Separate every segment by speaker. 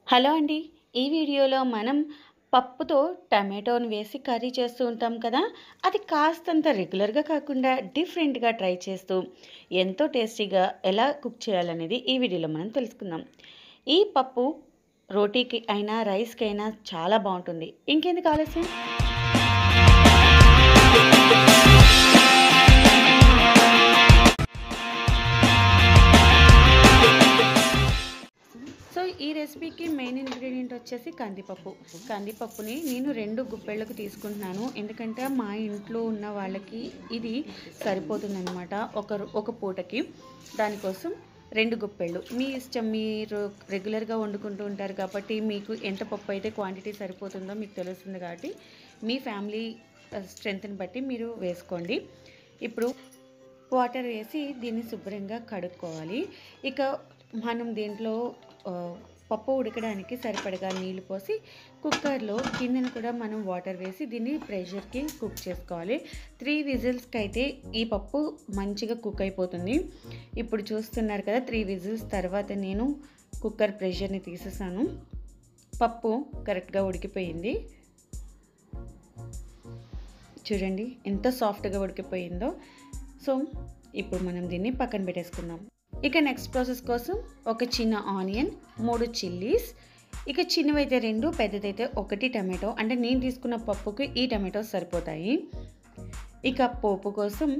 Speaker 1: hello అండి ఈ వీడియోలో మనం పప్పుతో టమాటోని వేసి కర్రీ చేస్తూ ఉంటాం కదా అది కాస్తంత రెగ్యులర్గా కాకుండా డిఫరెంట్గా ట్రై చేస్తూ ఎంతో టేస్టీగా ఎలా కుక్ చేయాలనేది ఈ వీడియోలో మనం తెలుసుకుందాం ఈ పప్పు రోటీకి అయినా రైస్కి అయినా చాలా బాగుంటుంది ఇంకెందుకు ఆలస్యం సో ఈ రెసిపీకి మెయిన్ ఇంగ్రీడియంట్ వచ్చేసి కందిపప్పు కందిపప్పుని నేను రెండు గుప్పెళ్ళకు తీసుకుంటున్నాను ఎందుకంటే మా ఇంట్లో ఉన్న వాళ్ళకి ఇది సరిపోతుందన్నమాట ఒక ఒక పూటకి దానికోసం రెండు గుప్పెళ్ళు మీ ఇష్టం మీరు రెగ్యులర్గా వండుకుంటూ ఉంటారు కాబట్టి మీకు ఎంత పప్పు అయితే క్వాంటిటీ సరిపోతుందో మీకు తెలుస్తుంది కాబట్టి మీ ఫ్యామిలీ స్ట్రెంగ్త్ని బట్టి మీరు వేసుకోండి ఇప్పుడు వాటర్ వేసి దీన్ని శుభ్రంగా కడుక్కోవాలి ఇక మనం దీంట్లో ఆ, పప్పు ఉడకడానికి సరిపడగా నీళ్లు పోసి కుక్కర్లో కిందన కూడా మనం వాటర్ వేసి దీన్ని ప్రెషర్కి కుక్ చేసుకోవాలి త్రీ విజిల్స్కి అయితే ఈ పప్పు మంచిగా కుక్ అయిపోతుంది ఇప్పుడు చూస్తున్నారు కదా త్రీ విజిల్స్ తర్వాత నేను కుక్కర్ ప్రెషర్ని తీసేసాను పప్పు కరెక్ట్గా ఉడికిపోయింది చూడండి ఎంత సాఫ్ట్గా ఉడికిపోయిందో సో ఇప్పుడు మనం దీన్ని పక్కన పెట్టేసుకుందాం ఇక నెక్స్ట్ ప్రాసెస్ కోసం ఒక చిన్న ఆనియన్ మూడు చిల్లీస్ ఇక చిన్నవైతే రెండు పెద్దదైతే ఒకటి టమాటో అంటే నేను తీసుకున్న పప్పుకి ఈ టమాటోస్ సరిపోతాయి ఇక పోపు కోసం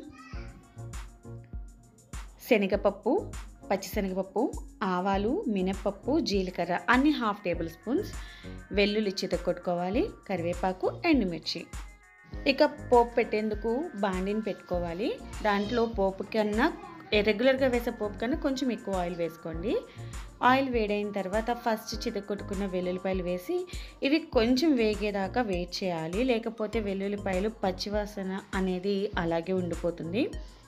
Speaker 1: శనగపప్పు పచ్చిశనగపప్పు ఆవాలు మినప్పప్పు జీలకర్ర అన్ని హాఫ్ టేబుల్ స్పూన్స్ వెల్లుల్లి చితకొట్టుకోవాలి కరివేపాకు ఎండుమిర్చి ఇక పోపు పెట్టేందుకు బాండిని పెట్టుకోవాలి దాంట్లో పోపు కన్నా రెగ్యులర్గా వేసే పోపు కన్నా కొంచెం ఎక్కువ ఆయిల్ వేసుకోండి ఆయిల్ వేడైన తర్వాత ఫస్ట్ చితకొట్టుకున్న వెల్లుల్లిపాయలు వేసి ఇవి కొంచెం వేగేదాకా వెయిట్ చేయాలి లేకపోతే వెల్లుల్లిపాయలు పచ్చివాసన అనేది అలాగే ఉండిపోతుంది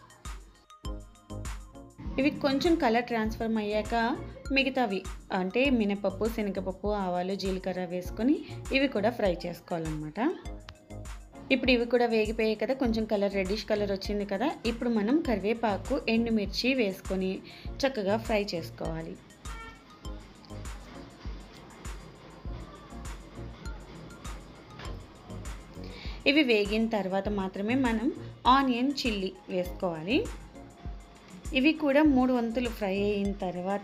Speaker 1: ఇవి కొంచెం కలర్ ట్రాన్స్ఫర్మ్ అయ్యాక మిగతావి అంటే మినపప్పు శనగపప్పు ఆవాలు జీలకర్ర వేసుకొని ఇవి కూడా ఫ్రై చేసుకోవాలన్నమాట ఇప్పుడు ఇవి కూడా వేగిపోయాయి కదా కొంచెం కలర్ రెడ్డిష్ కలర్ వచ్చింది కదా ఇప్పుడు మనం కరివేపాకు ఎండుమిర్చి వేసుకొని చక్కగా ఫ్రై చేసుకోవాలి ఇవి వేగిన తర్వాత మాత్రమే మనం ఆనియన్ చిల్లీ వేసుకోవాలి ఇవి కూడా మూడు వంతులు ఫ్రై అయిన తర్వాత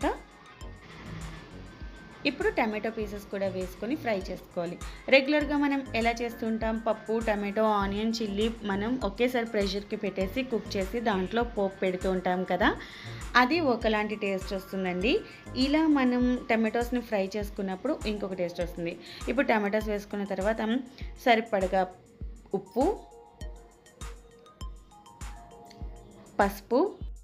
Speaker 1: ఇప్పుడు టమాటో పీసెస్ కూడా వేసుకొని ఫ్రై చేసుకోవాలి రెగ్యులర్గా మనం ఎలా చేస్తుంటాం పప్పు టమాటో ఆనియన్ చిల్లీ మనం ఒకేసారి ప్రెషర్కి పెట్టేసి కుక్ చేసి దాంట్లో పోపు పెడుతూ ఉంటాం కదా అది ఒకలాంటి టేస్ట్ వస్తుందండి ఇలా మనం టమాటోస్ని ఫ్రై చేసుకున్నప్పుడు ఇంకొక టేస్ట్ వస్తుంది ఇప్పుడు టమాటోస్ వేసుకున్న తర్వాత సరిపడగా ఉప్పు పసుపు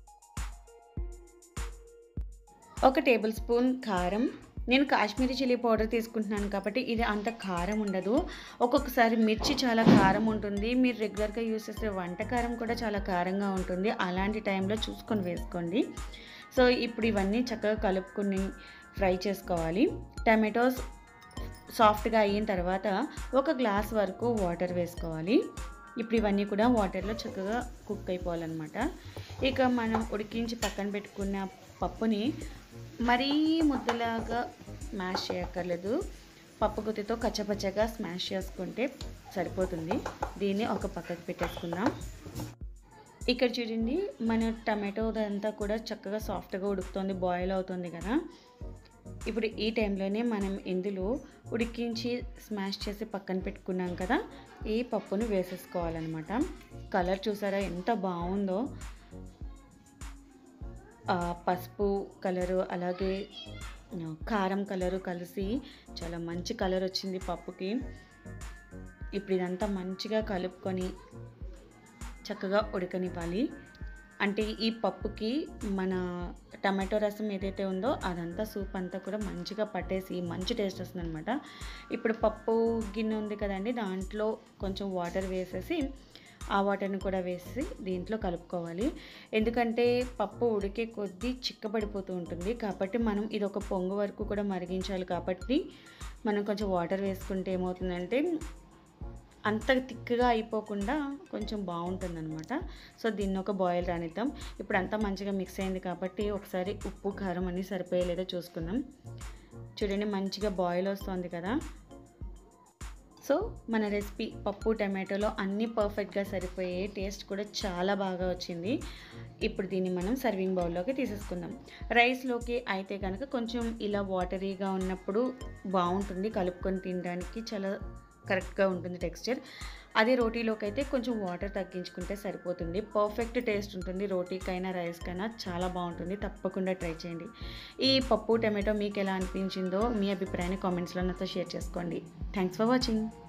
Speaker 1: ఒక టేబుల్ స్పూన్ కారం నేను కాశ్మీరీ చిల్లీ పౌడర్ తీసుకుంటున్నాను కాబట్టి ఇది అంత కారం ఉండదు ఒక్కొక్కసారి మిర్చి చాలా కారం ఉంటుంది మీరు రెగ్యులర్గా యూస్ చేసే వంట కారం కూడా చాలా కారంగా ఉంటుంది అలాంటి టైంలో చూసుకొని వేసుకోండి సో ఇప్పుడు ఇవన్నీ చక్కగా కలుపుకొని ఫ్రై చేసుకోవాలి టమాటోస్ సాఫ్ట్గా అయిన తర్వాత ఒక గ్లాస్ వరకు వాటర్ వేసుకోవాలి ఇప్పుడు ఇవన్నీ కూడా వాటర్లో చక్కగా కుక్ అయిపోవాలన్నమాట ఇక మనం ఉడికించి పక్కన పెట్టుకున్న పప్పుని మరీ ముద్దలాగా స్మాష్ చేయక్కర్లేదు పప్పు గుత్తితో కచ్చపచ్చగా స్మాష్ చేసుకుంటే సరిపోతుంది దీన్ని ఒక పక్కకు పెట్టేసుకుందాం ఇక్కడ చూడండి మన టమాటో అంతా కూడా చక్కగా సాఫ్ట్గా ఉడుకుతుంది బాయిల్ అవుతుంది కదా ఇప్పుడు ఈ టైంలోనే మనం ఇందులో ఉడికించి స్మాష్ చేసి పక్కన పెట్టుకున్నాం కదా ఈ పప్పును వేసేసుకోవాలన్నమాట కలర్ చూసారా ఎంత బాగుందో ఆ, పసుపు కలరు అలాగే ఆ, కారం కలరు కలిసి చాలా మంచి కలర్ వచ్చింది పప్పుకి ఇప్పుడు ఇదంతా మంచిగా కలుపుకొని చక్కగా ఉడకనివ్వాలి అంటే ఈ పప్పుకి మన టమాటో రసం ఏదైతే ఉందో అదంతా సూప్ అంతా కూడా మంచిగా పట్టేసి మంచి టేస్ట్ వస్తుంది అనమాట ఇప్పుడు పప్పు గిన్నె ఉంది కదండి దాంట్లో కొంచెం వాటర్ వేసేసి ఆ వాటర్ని కూడా వేసి దీంట్లో కలుపుకోవాలి ఎందుకంటే పప్పు ఉడికే కొద్దీ చిక్కబడిపోతూ ఉంటుంది కాబట్టి మనం ఇది ఒక పొంగు వరకు కూడా మరిగించాలి కాబట్టి మనం కొంచెం వాటర్ వేసుకుంటే ఏమవుతుందంటే అంత థిక్గా అయిపోకుండా కొంచెం బాగుంటుంది అనమాట సో దీన్ని ఒక బాయిల్ రానిద్దాం ఇప్పుడు అంతా మంచిగా మిక్స్ అయింది కాబట్టి ఒకసారి ఉప్పు కారం అన్నీ సరిపోయేలేదో చూసుకుందాం చూడండి మంచిగా బాయిల్ వస్తుంది కదా సో మన రెసిపీ పప్పు టమాటోలో అన్నీ పర్ఫెక్ట్గా సరిపోయాయి టేస్ట్ కూడా చాలా బాగా వచ్చింది ఇప్పుడు దీన్ని మనం సర్వింగ్ బౌల్లోకి తీసేసుకుందాం రైస్లోకి అయితే కనుక కొంచెం ఇలా వాటరీగా ఉన్నప్పుడు బాగుంటుంది కలుపుకొని తినడానికి చాలా కరెక్ట్గా ఉంటుంది టెక్స్చర్ అదే రోటీలోకి అయితే కొంచెం వాటర్ తగ్గించుకుంటే సరిపోతుంది పర్ఫెక్ట్ టేస్ట్ ఉంటుంది రోటీకైనా రైస్కైనా చాలా బాగుంటుంది తప్పకుండా ట్రై చేయండి ఈ పప్పు టమాటో మీకు ఎలా అనిపించిందో మీ అభిప్రాయాన్ని కామెంట్స్లో నాతో షేర్ చేసుకోండి థ్యాంక్స్ ఫర్ వాచింగ్